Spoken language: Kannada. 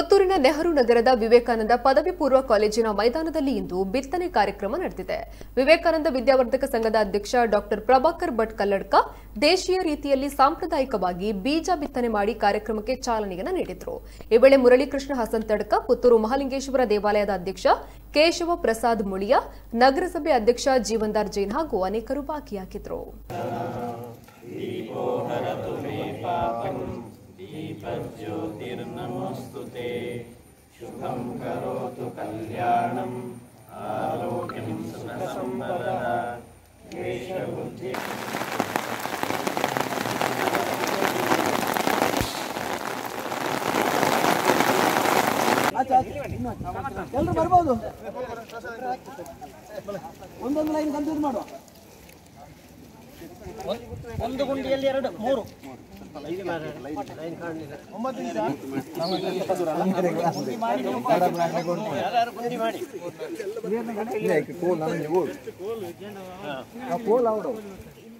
ಪುತ್ತೂರಿನ ನೆಹರು ನಗರದ ವಿವೇಕಾನಂದ ಪದವಿ ಪೂರ್ವ ಕಾಲೇಜಿನ ಮೈದಾನದಲ್ಲಿ ಇಂದು ಬಿತ್ತನೆ ಕಾರ್ಯಕ್ರಮ ನಡೆದಿದೆ ವಿವೇಕಾನಂದ ವಿದ್ಯಾವರ್ಧಕ ಸಂಘದ ಅಧ್ಯಕ್ಷ ಡಾಕ್ಟರ್ ಪ್ರಭಾಕರ್ ಭಟ್ ಕಲ್ಲಡ್ಕ ದೇಶೀಯ ರೀತಿಯಲ್ಲಿ ಸಾಂಪ್ರದಾಯಿಕವಾಗಿ ಬೀಜ ಬಿತ್ತನೆ ಮಾಡಿ ಕಾರ್ಯಕ್ರಮಕ್ಕೆ ಚಾಲನೆಯನ್ನು ನೀಡಿದರು ಈ ವೇಳೆ ಮುರಳೀಕೃಷ್ಣ ಹಸನ್ ತಡ್ಕ ಪುತ್ತೂರು ಮಹಾಲಿಂಗೇಶ್ವರ ದೇವಾಲಯದ ಅಧ್ಯಕ್ಷ ಕೇಶವ ಪ್ರಸಾದ್ ಮುಳಿಯ ನಗರಸಭೆ ಅಧ್ಯಕ್ಷ ಜೀವನ್ದಾರ್ ಜೈನ್ ಹಾಗೂ ಅನೇಕರು ಭಾಗಿಯಾಗಿದ್ದರು ಎಲ್ರು ಬರ್ಬೋದು ಒಂದೊಂದು ಲೈನ್ ಕಂಪ್ಲೀಟ್ ಮಾಡುವ ಒಂದು ಗುಂಡಿಯಲ್ಲಿ ಎರಡು ಮೂರು ಯಾರು ಗುಂಡಿ ಮಾಡಿ ಕೋಲ್ ಅವಡು